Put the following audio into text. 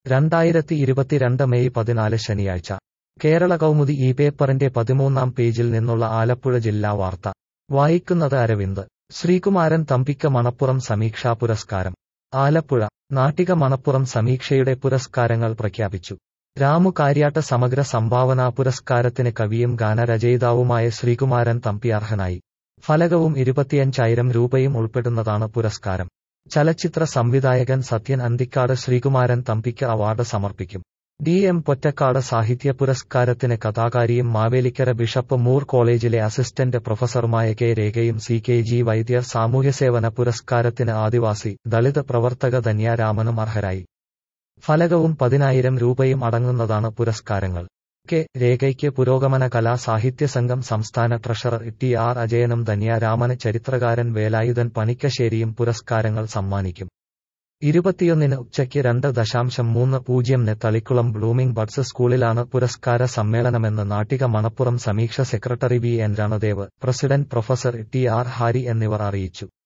രണ്ടായിരത്തി ഇരുപത്തിരണ്ട് മെയ് പതിനാല് ശനിയാഴ്ച കേരള കൗമുദി ഈ പേപ്പറിന്റെ പതിമൂന്നാം പേജിൽ നിന്നുള്ള ആലപ്പുഴ ജില്ലാ വാർത്ത വായിക്കുന്നത് അരവിന്ദ് ശ്രീകുമാരൻ തമ്പിക്ക് മണപ്പുറം സമീക്ഷാ പുരസ്കാരം ആലപ്പുഴ നാട്ടിക മണപ്പുറം സമീക്ഷയുടെ പുരസ്കാരങ്ങൾ പ്രഖ്യാപിച്ചു രാമു കാര്യാട്ട് സമഗ്ര സംഭാവനാ പുരസ്കാരത്തിന് കവിയും ഗാനരചയിതാവുമായ ശ്രീകുമാരൻ തമ്പി അർഹനായി ഫലകവും ഇരുപത്തിയഞ്ചായിരം രൂപയും ഉൾപ്പെടുന്നതാണ് പുരസ്കാരം ചലച്ചിത്ര സംവിധായകൻ സത്യൻ അന്തിക്കാട് ശ്രീകുമാരൻ തമ്പിക്ക് അവാർഡ് സമർപ്പിക്കും ഡി എം പൊറ്റക്കാട് സാഹിത്യ പുരസ്കാരത്തിന് കഥാകാരിയും മാവേലിക്കര ബിഷപ്പ് മൂർ കോളേജിലെ അസിസ്റ്റന്റ് പ്രൊഫസറുമായ കെ രേഖയും സി കെ ജി വൈദ്യർ സാമൂഹ്യസേവന പുരസ്കാരത്തിന് ആദിവാസി ദളിത് പ്രവർത്തക ധന്യാരാമനും അർഹരായി ഫലകവും പതിനായിരം രൂപയും അടങ്ങുന്നതാണ് പുരസ്കാരങ്ങൾ കെ രേഖയ്ക്ക് പുരോഗമന കലാ സാഹിത്യ സംഘം സംസ്ഥാന ട്രഷറർ ടി ആർ അജയനും ധന്യാരാമന് ചരിത്രകാരൻ വേലായുധൻ പണിക്കശ്ശേരിയും പുരസ്കാരങ്ങൾ സമ്മാനിക്കും ഇരുപത്തിയൊന്നിന് ഉച്ചയ്ക്ക് രണ്ട് ദശാംശം മൂന്ന് പൂജ്യംന് തളിക്കുളം ബ്ലൂമിംഗ് ബഡ്സ് സ്കൂളിലാണ് പുരസ്കാര സമ്മേളനമെന്ന് Nattika Manappuram Sameeksha secretary V N Ranadev president professor T R Harry എന്നിവർ അറിയിച്ചു